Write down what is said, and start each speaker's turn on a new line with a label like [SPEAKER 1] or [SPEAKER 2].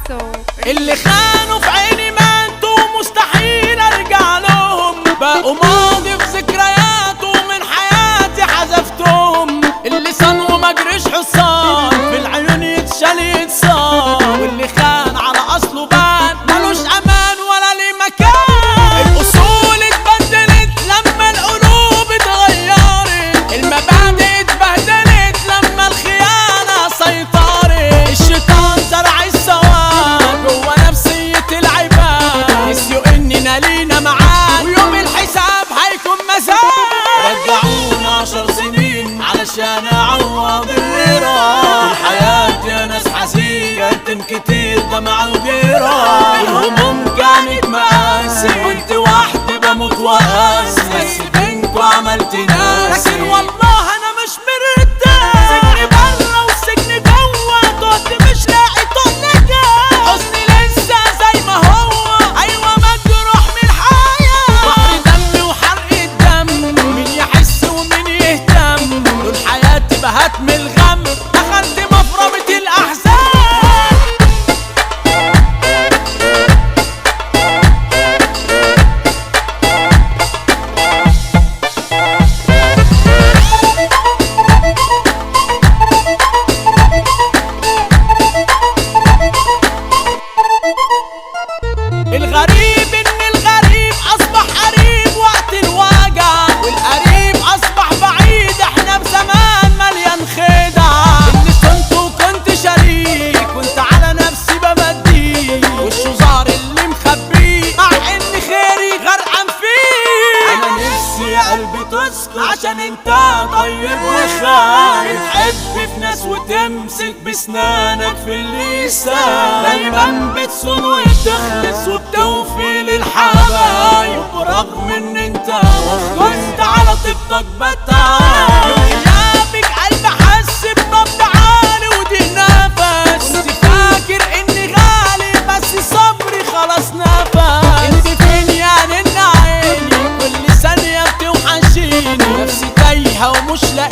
[SPEAKER 1] ميكسو
[SPEAKER 2] اللي خانوا في عيني ماتوا مستحيل ارجع لهم بقوا ماضي في ذكرياته من حياتي حذفتهم اللي صان وما جريش حصان في العيون يتشال يتصان واللي خان على اصله بان ملوش امان ولا ليه مكان الاصول اتبدلت لما القلوب اتغيرت المبادئ اتبهدلت لما الخيانه سيطرت الشيطان زرع السواد جوه نفسيه العباد نسيوا اننا لينا معاد ويوم الحساب هيكون مزاد رجعونا عشر سنين علشان اعوض اللي راح الحياة يا ناس حزين كتم كتير دمع وجراح الهموم كانت مقاسي كنت وحدي بموت وقاسي بس بينكوا عملت ناس لكن والله انا مش مرتاح سجن بره والسجن جوه تهت مش لاقي طول نجاح حزني لسه زي ما هو ايوه مجروح من الحياه بحر دم وحرق الدم مين يحس ومين يهتم طول حياتي بهتم الغم دخلت مفرمة الاحزان الغريب ان الغريب اصبح قريب وقت الوجع والقريب اصبح بعيد احنا بزمان مليان خدع اللي كنت وكنت شريك كنت على نفسي بمديه وشه ظهر اللي مخبيه مع ان خيري غرقان فيه انا نفسي يا قلبي تسكت عشان انت طيب وخايف تحب في ناس وتمسك بسنانك في اللسان دايما بتصون وتخلص وبتوفي للحبايب برغم ان انت كنت على طيبتك بتعب غيابك قلبي حس بنبض عالي ودي نفس كنت فاكر اني غالي بس صبري خلاص نفس انت فين يا نن عيني كل ثانية بتوحشيني نفسي تايهة ومش لاقي